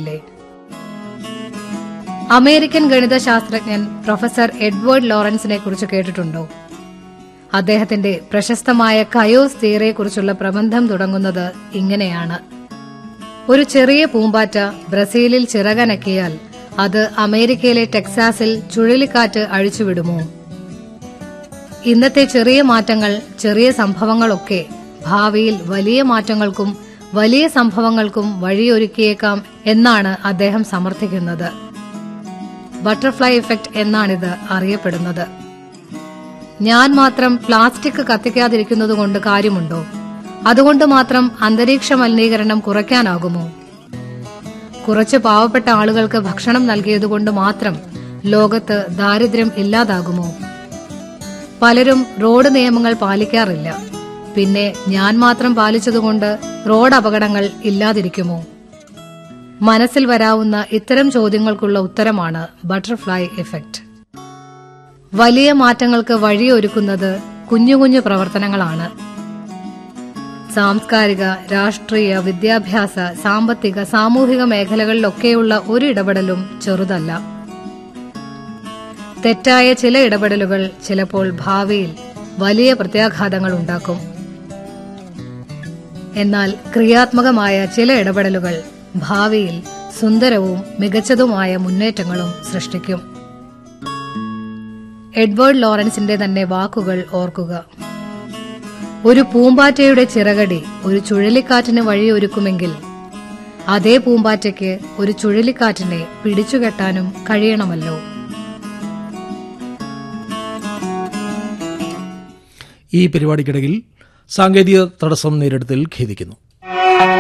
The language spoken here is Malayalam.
കേട്ടിട്ടില്ലേ അമേരിക്കൻ ഗണിതശാസ്ത്രജ്ഞൻ പ്രൊഫസർ എഡ്വേർഡ് ലോറൻസിനെ കുറിച്ച് കേട്ടിട്ടുണ്ടോ അദ്ദേഹത്തിന്റെ പ്രശസ്തമായ കയോസ് തിയറിയെക്കുറിച്ചുള്ള പ്രബന്ധം തുടങ്ങുന്നത് ഇങ്ങനെയാണ് ഒരു ചെറിയ പൂമ്പാറ്റ ബ്രസീലിൽ ചിറകനക്കിയാൽ അത് അമേരിക്കയിലെ ടെക്സാസിൽ ചുഴലിക്കാറ്റ് അഴിച്ചുവിടുമോ ഇന്നത്തെ ചെറിയ മാറ്റങ്ങൾ ചെറിയ സംഭവങ്ങളൊക്കെ ഭാവിയിൽ വലിയ മാറ്റങ്ങൾക്കും വലിയ സംഭവങ്ങൾക്കും വഴിയൊരുക്കിയേക്കാം എന്നാണ് അദ്ദേഹം സമർത്ഥിക്കുന്നത് ബട്ടർഫ്ലൈ ഇഫക്റ്റ് എന്നാണിത് അറിയപ്പെടുന്നത് ഞാൻ മാത്രം പ്ലാസ്റ്റിക് കത്തിക്കാതിരിക്കുന്നതുകൊണ്ട് കാര്യമുണ്ടോ അതുകൊണ്ട് മാത്രം അന്തരീക്ഷ മലിനീകരണം കുറയ്ക്കാനാകുമോ കുറച്ച് പാവപ്പെട്ട ആളുകൾക്ക് ഭക്ഷണം നൽകിയതുകൊണ്ട് മാത്രം ലോകത്ത് ദാരിദ്ര്യം ഇല്ലാതാകുമോ പലരും റോഡ് നിയമങ്ങൾ പാലിക്കാറില്ല പിന്നെ ഞാൻ മാത്രം പാലിച്ചതുകൊണ്ട് റോഡ് അപകടങ്ങൾ ഇല്ലാതിരിക്കുമോ മനസ്സിൽ വരാവുന്ന ഇത്തരം ചോദ്യങ്ങൾക്കുള്ള ഉത്തരമാണ് ബട്ടർഫ്ലൈ എഫക്റ്റ് വലിയ മാറ്റങ്ങൾക്ക് വഴിയൊരുക്കുന്നത് കുഞ്ഞു കുഞ്ഞു പ്രവർത്തനങ്ങളാണ് സാംസ്കാരിക രാഷ്ട്രീയ വിദ്യാഭ്യാസ സാമ്പത്തിക സാമൂഹിക മേഖലകളിലൊക്കെയുള്ള ഒരു ഇടപെടലും ചെറുതല്ല തെറ്റായ ചില ഇടപെടലുകൾ ചിലപ്പോൾ ഭാവിയിൽ വലിയ പ്രത്യാഘാതങ്ങൾ ഉണ്ടാക്കും എന്നാൽ ക്രിയാത്മകമായ ചില ഇടപെടലുകൾ ഭാവിയിൽ സുന്ദരവും മികച്ചതുമായ മുന്നേറ്റങ്ങളും സൃഷ്ടിക്കും എഡ്വേർഡ് ലോറൻസിന്റെ തന്നെ വാക്കുകൾ ഓർക്കുക ഒരു പൂമ്പാറ്റയുടെ ചിറകടി ഒരു ചുഴലിക്കാറ്റിന് വഴിയൊരുക്കുമെങ്കിൽ അതേ പൂമ്പാറ്റയ്ക്ക് ഒരു ചുഴലിക്കാറ്റിനെ പിടിച്ചുകെട്ടാനും കഴിയണമല്ലോ ഈ പരിപാടിക്കിടയിൽ സാങ്കേതിക തടസ്സം നേരിടത്തിൽ ഖേദിക്കുന്നു